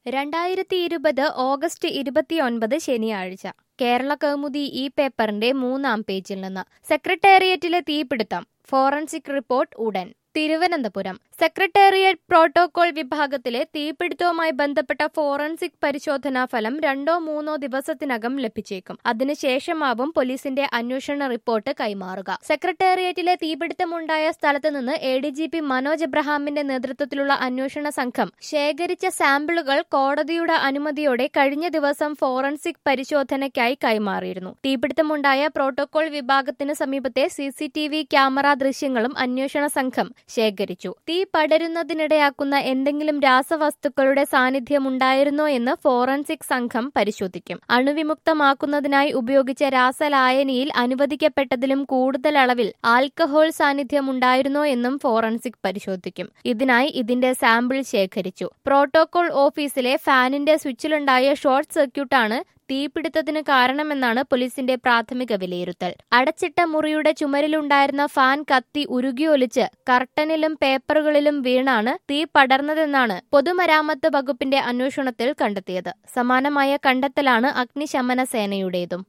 രണ്ടായിരത്തി ഇരുപത് ഓഗസ്റ്റ് ഇരുപത്തിയൊൻപത് ശനിയാഴ്ച കേരള കൗമുദി ഈ പേപ്പറിന്റെ മൂന്നാം പേജിൽ നിന്ന് സെക്രട്ടേറിയറ്റിലെ തീപിടുത്തം ഫോറൻസിക് റിപ്പോർട്ട് ഉടൻ തിരുവനന്തപുരം സെക്രട്ടേറിയറ്റ് പ്രോട്ടോകോൾ വിഭാഗത്തിലെ തീപിടുത്തവുമായി ബന്ധപ്പെട്ട ഫോറൻസിക് പരിശോധനാ ഫലം രണ്ടോ മൂന്നോ ദിവസത്തിനകം ലഭിച്ചേക്കും അതിനുശേഷമാവും പോലീസിന്റെ അന്വേഷണ റിപ്പോർട്ട് കൈമാറുക സെക്രട്ടേറിയറ്റിലെ തീപിടുത്തമുണ്ടായ സ്ഥലത്ത് നിന്ന് A D G P Manoj എബ്രഹാമിന്റെ നേതൃത്വത്തിലുള്ള അന്വേഷണ സംഘം ശേഖരിച്ച സാമ്പിളുകൾ കോടതിയുടെ അനുമതിയോടെ കഴിഞ്ഞ ദിവസം ഫോറൻസിക് പരിശോധനയ്ക്കായി കൈമാറിയിരുന്നു തീപിടുത്തമുണ്ടായ പ്രോട്ടോകോൾ വിഭാഗത്തിന് സമീപത്തെ C C T V camera ദൃശ്യങ്ങളും അന്വേഷണ സംഘം ശേഖരിച്ചു തീ പടരുന്നതിനിടയാക്കുന്ന എന്തെങ്കിലും രാസവസ്തുക്കളുടെ സാന്നിധ്യം ഉണ്ടായിരുന്നോ എന്ന് ഫോറൻസിക് സംഘം പരിശോധിക്കും അണുവിമുക്തമാക്കുന്നതിനായി ഉപയോഗിച്ച രാസലായനിയിൽ അനുവദിക്കപ്പെട്ടതിലും കൂടുതൽ അളവിൽ ആൽക്കഹോൾ സാന്നിധ്യം ഉണ്ടായിരുന്നോ എന്നും ഫോറൻസിക് പരിശോധിക്കും ഇതിനായി ഇതിന്റെ സാമ്പിൾ ശേഖരിച്ചു പ്രോട്ടോകോൾ ഓഫീസിലെ ഫാനിന്റെ സ്വിച്ചിലുണ്ടായ ഷോർട്ട് സർക്യൂട്ടാണ് തീപിടുത്തത്തിന് കാരണമെന്നാണ് പോലീസിന്റെ പ്രാഥമിക വിലയിരുത്തൽ അടച്ചിട്ട മുറിയുടെ ചുമരിലുണ്ടായിരുന്ന ഫാൻ കത്തി ഉരുകിയൊലിച്ച് കർട്ടനിലും പേപ്പറുകളിലും വീണാണ് തീ പടർന്നതെന്നാണ് പൊതുമരാമത്ത് വകുപ്പിന്റെ അന്വേഷണത്തിൽ കണ്ടെത്തിയത് സമാനമായ കണ്ടെത്തലാണ് അഗ്നിശമന സേനയുടേതും